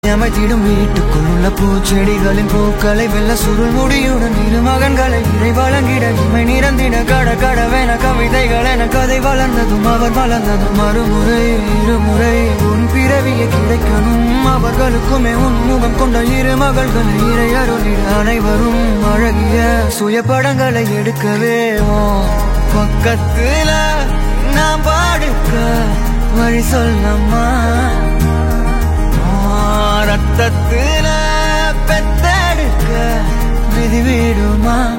அமைத்திடும் வீட்டுக்குள் உள்ள பூச்செடிகளின் பூக்களை வெல்ல சுருள் முடியுடன் இரு மகன்களை இறை வழங்கிட இமை நிறந்திட கட கடவென கவிதைகள் என கதை வளர்ந்ததும் அவர் வளர்ந்ததும் மறுமுறை இருமுறை உன் பிறவியை கிடைக்கணும் அவர்களுக்குமே உன் முகம் கொண்ட இரு மகள்களை இறை அருளிட அனைவரும் அழகிய சுய படங்களை எடுக்கவே உன் பக்கத்துல நான் பாடுக்க வழி சொல்லம்மா ரத்தத்துல பெத்தெடுக்க விதி விடுமா